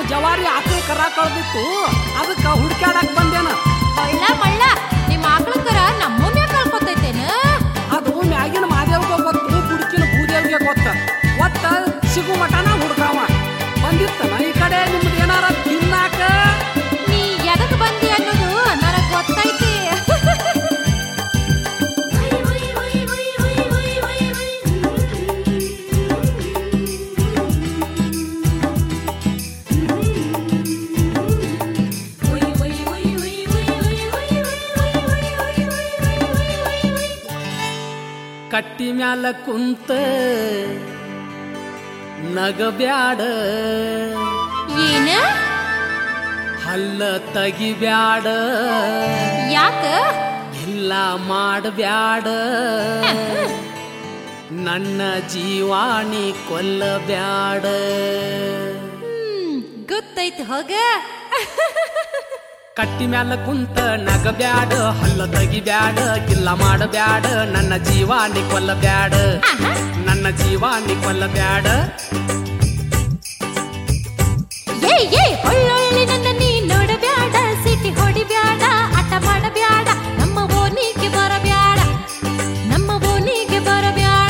ಜವಾರಿ ಆಕಳ ಕರ ಕಳ್ದಿತ್ತು ಅದಕ್ಕ ಹುಡ್ಕ್ಯಾಡಕ್ ಬಂದೇನ ಮಳ್ಳ ಮಳ್ಳ ನಿಮ್ಮ ಆಕಳಕರ ನಮ್ಮನ್ನೇ ಕಳ್ಕೊತೈತೇನ ಅದು ಮ್ಯಾಗಿನ ಮಾದೇವ್ಗೆ ಗೊತ್ತು ಬುಡ್ಕಿನ ಭೂದೇವ್ಗೆ ಗೊತ್ತ ಒಟ್ಟ ಸಿಗು ಮಟನ ಹುಡ್ಕಾವ ಬಂದಿತ್ತನ ಈ ಕಡೆ ನಿಮ್ದು ಏನಾರ ತಿನ್ನಾಕ ನೀ ಎದಕ್ ಬಂದಿ ಅನ್ನೋದು ನನಗ್ ಗೊತ್ತೈತಿ ಕಟ್ಟಿ ಮ್ಯಾಲ ಕುಂತ ನಗಬ್ಯಾಡ ಏನ ಹಲ್ಲ ತಗಿಬ್ಯಾಡ ಯಾಕ ಇಲ್ಲ ಮಾಡಬ್ಯಾಡ ನನ್ನ ಜೀವಾಣಿ ಕೊಲ್ಲಬ್ಯಾಡ ಹ್ಮ್ ಗೊತ್ತೈತಿ ಹೋಗ ಕಟ್ಟಿ ಮ್ಯಾಲ ಕುಂತ ನಗಬ್ಯಾಡ ಹಲ್ಲ ತಗಿಬ್ಯಾಡ ಗಿಲ್ಲ ಮಾಡಬ್ಯಾಡ ನನ್ನ ಜೀವಾಣಿ ಕೊಲ್ಲಬ್ಯಾಡ ಆಹಾ. ನನ್ನ ಜೀವಾಣಿ ಕೊಲ್ಲಬ್ಯಾಡ ಏ ಏ ಹೊಳ್ಳೊಳ್ಳಿ ನನ್ನ ನೀ ನೋಡಬ್ಯಾಡ ಸಿಟಿ ಹೊಡಿಬ್ಯಾಡ ಆಟ ಮಾಡಬ್ಯಾಡ ನಮ್ಮ ಓನಿಗೆ ಬರಬ್ಯಾಡ ನಮ್ಮ ಓನಿಗೆ ಬರಬ್ಯಾಡ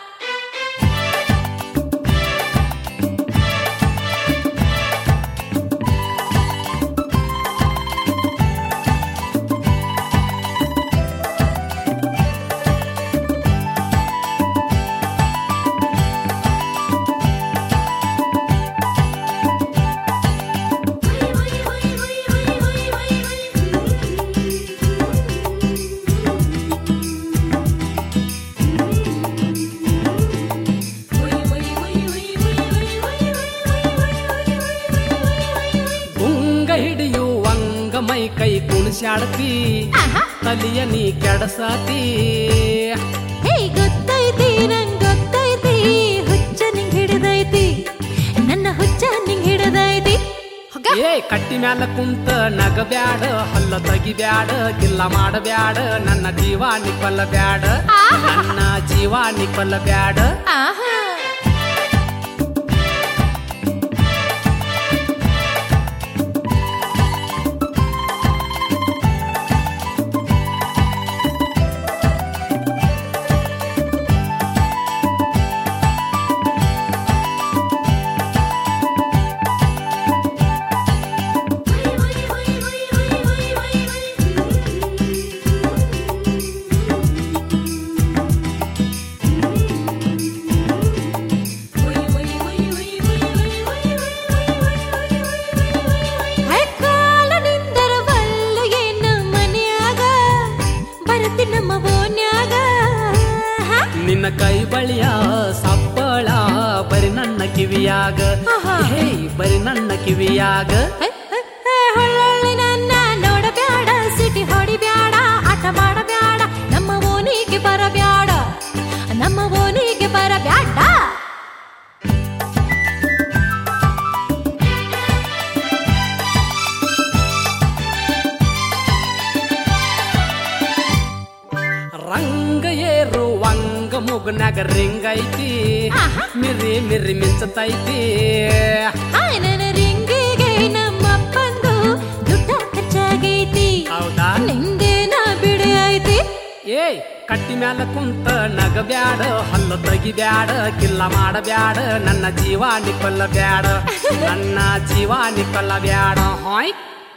ಗುಂಗ ಹಿಡಿಯುವಂಗ ಮೈ ಕೈ ಕುಣಿಸ್ಯಾಡ್ತಿ ಆಹಾ. ತಲಿಯ ನೀ ಕೆಡಸಾತಿ ಹೇ ಗೊತ್ತೈತಿ ನಂಗ್ ಗೊತ್ತೈತಿ ಹುಚ್ಚ ನಿಂಗ್ ಹಿಡಿದೈತಿ ನನ್ನ ಹುಚ್ಚ ನಿಂಗ್ ಹಿಡಿದೈತಿ ಹೋಗ ಏ ಕಟ್ಟಿ ಮ್ಯಾಲ ಕುಂತ ನಗಬ್ಯಾಡ ಹಲ್ಲ ತಗಿಬ್ಯಾಡ ಗಿಲ್ಲ ಮಾಡಬ್ಯಾಡ ನನ್ನ ಜೀವಾಣಿ ಕೊಲ್ಲಬ್ಯಾಡ ಆಹಾ. ನನ್ನ ಜೀವಾಣಿ ಕೊಲ್ಲಬ್ಯಾಡ ಆಹಾ ಕಾಲನಿಂದರ ಬಲ್ಲು ಏನು ಮನ್ಯಾಗ ಬರತಿ ನಮ್ಮ ಓನ್ಯಾಗ ಹಾ? ನಿನ್ನ ಕೈ ಬಳಿಯ ಸಪ್ಪಳ ಬರಿ ನನ್ನ ಕಿವಿಯಾಗ ಆಹಾ. ಹೇ ಬರಿ ನನ್ನ ಕಿವಿಯಾಗ ಹೇ, ಹೇ, ಹೇ, ಹೊಳ್ಳೊಳ್ಳಿ ನನ್ನ ನೋಡಬ್ಯಾಡ ಸಿಟಿ ಹೊಡಿಬ್ಯಾಡ ಆಟ ಮಾಡಬ್ಯಾಡ ನಮ್ಮ ಓನಿಗೆ ಬರಬ್ಯಾಡ ನಮ್ಮ ಓನಿಗೆ ಬರಬ್ಯಾಡ ರಂಗ ಏರುವಂಗ ಮುಗನಾಗ ರಿಂಗ್ ಐತಿ ಆಹಾ. ಮಿರಿ ಮಿರಿ ಮಿಂಚತೈತಿ ಹಾಯ್ ನನ್ನ ರಿಂಗಿಗೆ ನಮ್ಮಪ್ಪಂದು ದುಡ್ಡ ಖರ್ಚಾಗೈತಿ ಹೌದಾ ನಿಂದೇನ ಬಿಡಿ ಐತಿ ಏಯ್ ಕಟ್ಟಿ ಮ್ಯಾಲ ಕುಂತ ನಗಬ್ಯಾಡ ಹಲ್ಲು ತಗಿಬ್ಯಾಡ ಗಿಲ್ಲ ಮಾಡಬ್ಯಾಡ ನನ್ನ ಜೀವಾಣಿ ಕೊಲ್ಲಬ್ಯಾಡ ನನ್ನ ಜೀವಾಣಿ ಕೊಲ್ಲಬ್ಯಾಡ ಹಾಯ್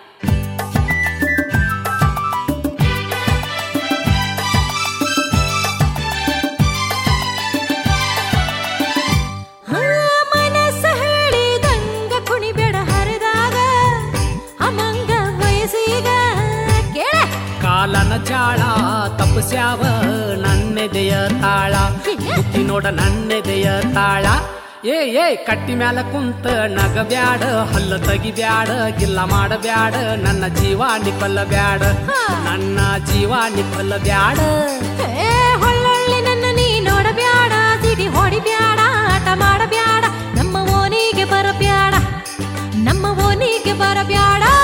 ಹಾ, ಮನಸ್ಸ ಹೇಳಿದಂಗ ಕುಣಿಬೇಡ ಹರಿದಾಗ ಅಮಂಗ ವಯಸ್ಸೀಗ ಕೇಳ ಕಾಲನ ಜಾಳ ತಪ್ಪಸ್ಯಾವ ನನ್ನೆದೆಯ ತಾಳ ಬುತ್ತಿ ನೋಡ ನನ್ನೆದೆಯ ತಾಳ ಏ ಏ ಕಟ್ಟಿ ಮ್ಯಾಲ ಕುಂತ ನಗಬ್ಯಾಡ ಹಲ್ಲ ತಗಿಬ್ಯಾಡ ಗಿಲ್ಲ ಮಾಡಬ್ಯಾಡ ನನ್ನ ಜೀವಾಣಿ ಕೊಲ್ಲಬ್ಯಾಡ ನನ್ನ ಜೀವಾಣಿ ಕೊಲ್ಲಬ್ಯಾಡ ಏ ಹೊಳ್ಳೊಳ್ಳಿ ನನ್ನ ನೀ ನೋಡಬ್ಯಾಡ ಸಿಟಿ ಹೊಡಿಬ್ಯಾಡ ಆಟ ಮಾಡಬ್ಯಾಡ ನಮ್ಮ ಓನಿಗೆ ಬರಬ್ಯಾಡ ನಮ್ಮ ಓನಿಗೆ ಬರಬ್ಯಾಡ